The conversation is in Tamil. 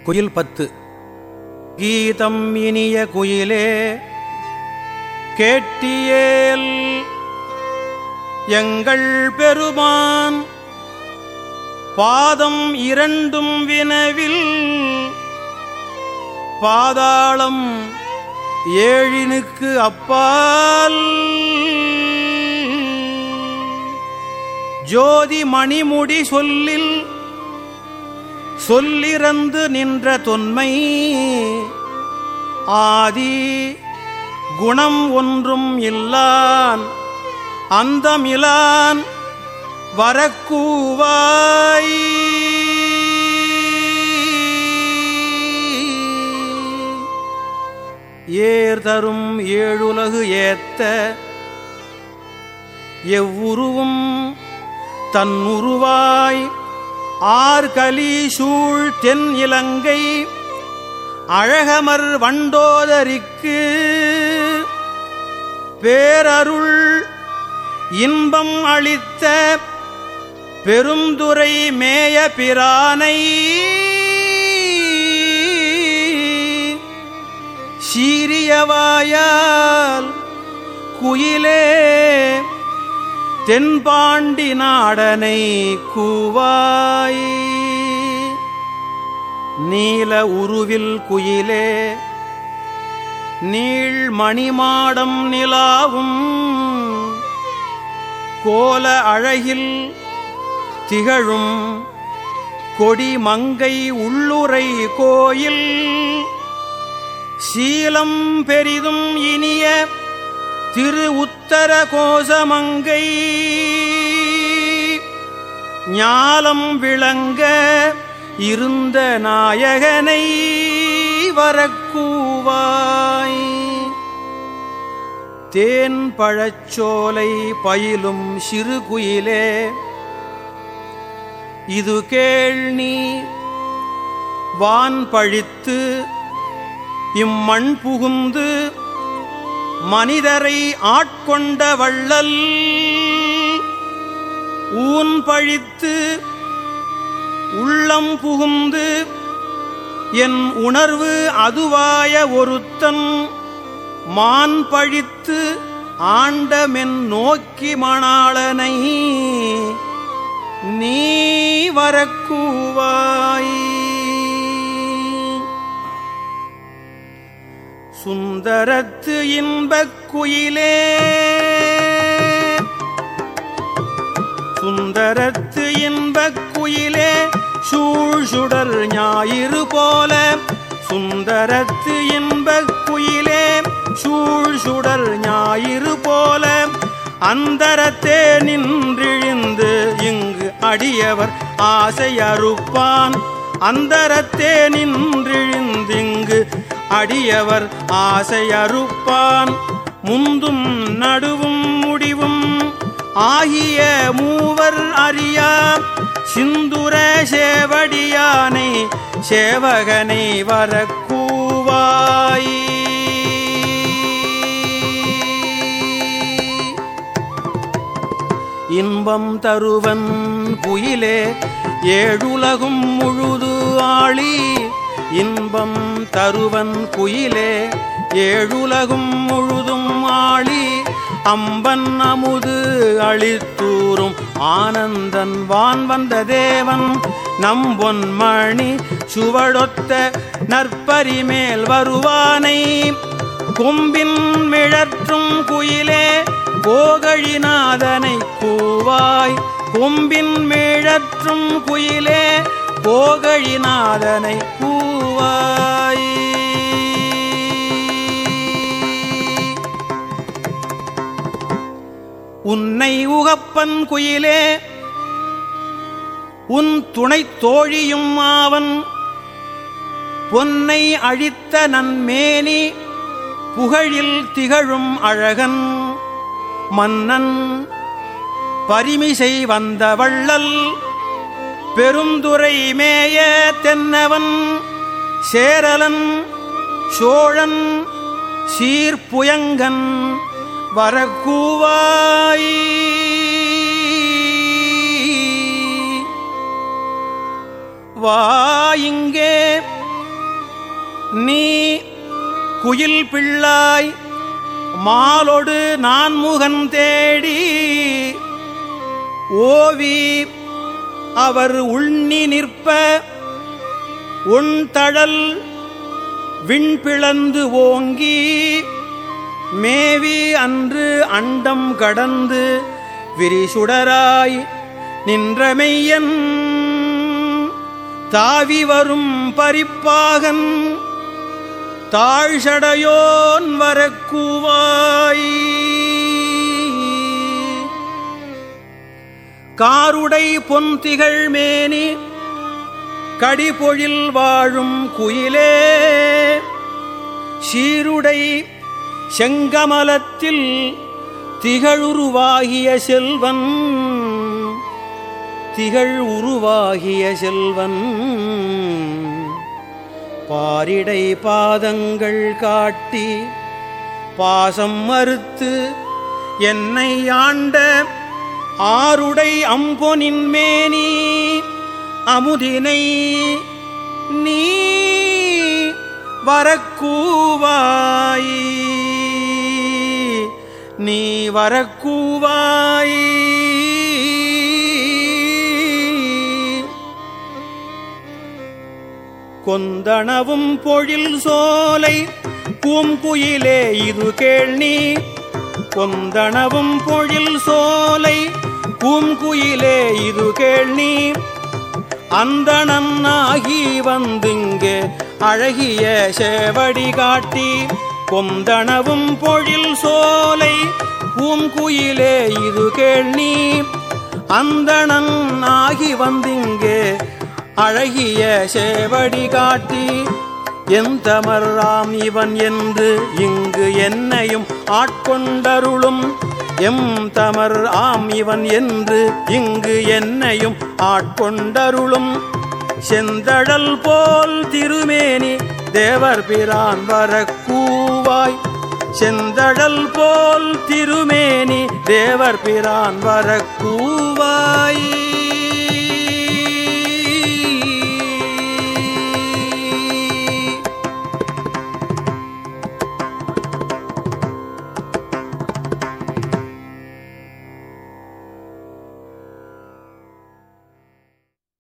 குயில் பத்து கீதம் இனிய குயிலே கேட்டியேல் எங்கள் பெருமான் பாதம் இரண்டும் வினவில் பாதாளம் ஏழினுக்கு அப்பால் ஜோதி மணிமுடி சொல்லில் சொல்லிறந்து நின்ற தொன்மை ஆதி குணம் ஒன்றும் இல்லான் அந்தமிலான் வரக்கூவாய் ஏர் தரும் ஏழுலகு ஏத்த எவ்வுருவும் தன்னுருவாய் ஆர்கலி சூழ் தென் இலங்கை அழகமர் வண்டோதரிக்கு பேரருள் இன்பம் அளித்த பெருந்துரை மேய பிரானை சீரியவாயால் குயிலே தென்பாண்டி நாடனை கூவாய் நீல உருவில் குயிலே நீள் மணிமாடம் நிலாவும் கோல அழகில் திகழும் கொடி மங்கை உள்ளுரை கோயில் சீலம் பெரிதும் இனிய திரு உத்தர கோசமங்கை ஞாலம் விளங்க இருந்த நாயகனை வரக்கூவாய் தேன் பழச்சோலை பயிலும் சிறு குயிலே இது கேள் நீ வான் பழித்து இம்மண் புகுந்து மனிதரை ஆட்கொண்ட வள்ளல் ஊன் பழித்து உள்ளம் புகுந்து என் உணர்வு அதுவாய ஒருத்தன் மான் பழித்து ஆண்டமென் நோக்கி மணாளனை நீ வரக்கூவாய் சுந்தரத்து இன்பக் குயிலே சுந்தரத்து இன்பக் குயிலே சூழ் சுடர் ஞாயிறு போல சுந்தரத்து இன்பக் குயிலே சூழ் சுடர் ஞாயிறு போல அந்தரத்தே நின்றிழிந்து இங்கு அடியவர் ஆசை அறுப்பான் அந்தரத்தே நின்றிழிந்திங்கு அடியவர் ஆசை அறுப்பான் முந்தும் நடுவும் முடிவும் ஆகிய மூவர் அறியா சிந்துர சேவடியானை சேவகனை வரக்கூவாய் இன்பம் தருவன் குயிலே ஏழுலகும் முழுது ஆளி இன்பம் தருவன் குயிலே ஏழுலகும் முழுதும் ஆளி அம்பன் அமுது அழித்தூரும் ஆனந்தன் வான் வந்த தேவன் நம் பொன்மணி சுவடொத்த நற்பரிமேல் வருவானை கொம்பின் மிழற்றும் குயிலே போகழிநாதனை கூவாய் கொம்பின் மிழற்றும் குயிலே போகழிநாதனை கூவாய் உன்னை உகப்பன் குயிலே உன் துணை தோழியும் ஆவன் பொன்னை அழித்த நன்மேனி புகழில் திகழும் அழகன் மன்னன் பரிமிசை வந்த வள்ளல் பெருந்துரை மேய தென்னவன் சேரலன் சோழன் சீர்ப்புயங்கன் வரக்கூவாய் வா இங்கே நீ குயில் பிள்ளாய் மாலொடு நான்முகன் தேடி ஓவி அவர் உண்ணி நிற்ப உன் தழல் விண்பிளந்து ஓங்கி மேவி அன்று அண்டம் கடந்து விரிசுடராய் நின்றமெய்யன் தாவி வரும் பரிப்பாகன் தாழ்சடையோன் வரக்கூவாய் காருடை பொன்திகள் மேனி கடிபொழில் வாழும் குயிலே சீருடை செங்கமலத்தில் திகழுருவாகிய செல்வன் திகழ் உருவாகிய செல்வன் பாரிடை பாதங்கள் காட்டி பாசம் மறுத்து என்னை ஆண்ட ஆருடை அம்பொனின் மேனி அமுதினை நீ வரக்கூவாய் நீ வரக்கூவாய் கொந்தனவும் பொழில் சோலை பூங்குயிலே இது கேள்னி கொந்தனவும் பொழில் சோலை பூங்குயிலே இது கேள்னி அந்தணனாகி வந்துங்கு அழகிய சேவடி காட்டி கொந்தனவும் பொழில் சோலை பூங்குயிலே இது கேள்னி அந்தணன் ஆகி வந்திங்கே அழகிய சேவடி காட்டி எந்தமர்ராம் இவன் என்று இங்கு என்னையும் ஆட்கொண்டருளும் எம் தமர் ஆம் இவன் என்று இங்கு என்னையும் ஆட்கொண்டருளும் செந்தழல் போல் திருமேனி தேவர் பிரான் வரக்கூவாய் செந்தழல் போல் திருமேனி தேவர் பிரான் வரக்கூவாய்